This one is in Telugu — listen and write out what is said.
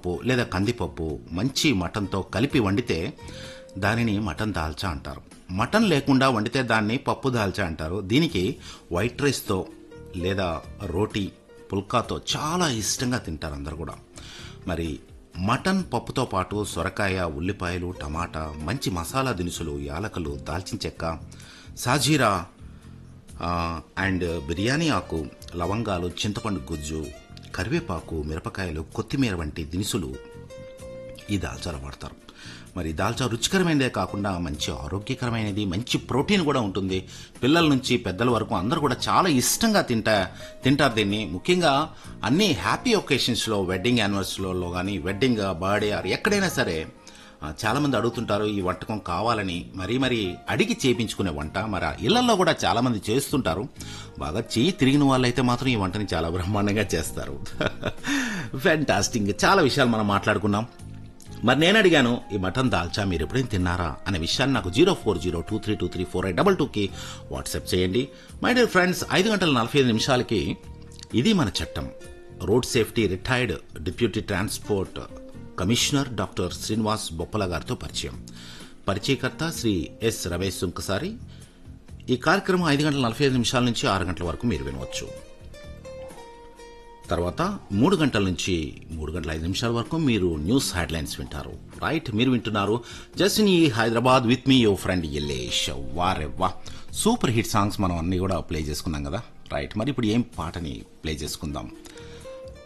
పప్పు లేదా కందిపప్పు మంచి మటన్తో కలిపి వండితే దానిని మటన్ దాల్చా అంటారు మటన్ లేకుండా వండితే దాన్ని పప్పు దాల్చా అంటారు దీనికి వైట్ రైస్తో లేదా రోటీ పుల్కాతో చాలా ఇష్టంగా తింటారు అందరు కూడా మరి మటన్ పప్పుతో పాటు సొరకాయ ఉల్లిపాయలు టమాటా మంచి మసాలా దినుసులు యాలకులు దాల్చిన చెక్క సాజీరా ఆ, అండ్ బిర్యానీ ఆకు లవంగాలు చింతపండు గుజ్జు కరివేపాకు మిరపకాయలు కొత్తిమీర వంటి దినుసులు ఈ దాల్చాలో వాడతారు మరి దాల్చా రుచికరమైనదే కాకుండా మంచి ఆరోగ్యకరమైనది మంచి ప్రోటీన్ కూడా ఉంటుంది పిల్లల నుంచి పెద్దల వరకు అందరూ కూడా చాలా ఇష్టంగా తింటా తింటారు దీన్ని ముఖ్యంగా అన్ని హ్యాపీ ఒకేషన్స్లో వెడ్డింగ్ యానివర్సరీలో కానీ వెడ్డింగ్ బర్త్డే ఆర్ ఎక్కడైనా సరే ఆ, చాలా మంది అడుగుతుంటారు ఈ వంటకం కావాలని మరీ మరీ అడిగి చేయించుకునే వంట మరి ఆ ఇళ్లలో కూడా చాలా మంది చేస్తుంటారు బాగా చేయి తిరిగిన వాళ్ళైతే మాత్రం ఈ వంటని చాలా బ్రహ్మాండంగా చేస్తారు ఫ్యాంటాస్టింగ్ చాలా విషయాలు మనం మాట్లాడుకున్నాం మరి నేను అడిగాను ఈ మటన్ దాల్చా మీరు ఎప్పుడైనా తిన్నారా అనే విషయాన్ని నాకు zero four zero two three two three four eight double టూకి వాట్సాప్ చేయండి మై డియర్ ఫ్రెండ్స్ ఐదు గంటల నలభై ఐదు నిమిషాలకి ఇది మన చట్టం road safety retired deputy transport commissioner doctor Srinivas Boppala గారితో పరిచయం పరిచయకర్త శ్రీ ఎస్ రమేష్ సుంకసారి ఈ కార్యక్రమం ఐదు గంటల నలభై ఐదు నిమిషాల నుంచి ఆరు గంటల వరకు మీరు వినవచ్చు తర్వాత మూడు గంటల నుంచి మూడు గంటల ఐదు నిమిషాల వరకు మీరు న్యూస్ హెడ్లైన్స్ వింటారు రైట్ మీరు వింటున్నారు జస్ట్ ఇన్ ఈ Hyderabad with me your friend Yellesh వారే వా సూపర్ హిట్ సాంగ్స్ మనం అన్ని కూడా ప్లే చేసుకున్నాం కదా రైట్ మరి ఇప్పుడు ఏం పాటని ప్లే చేసుకుందాం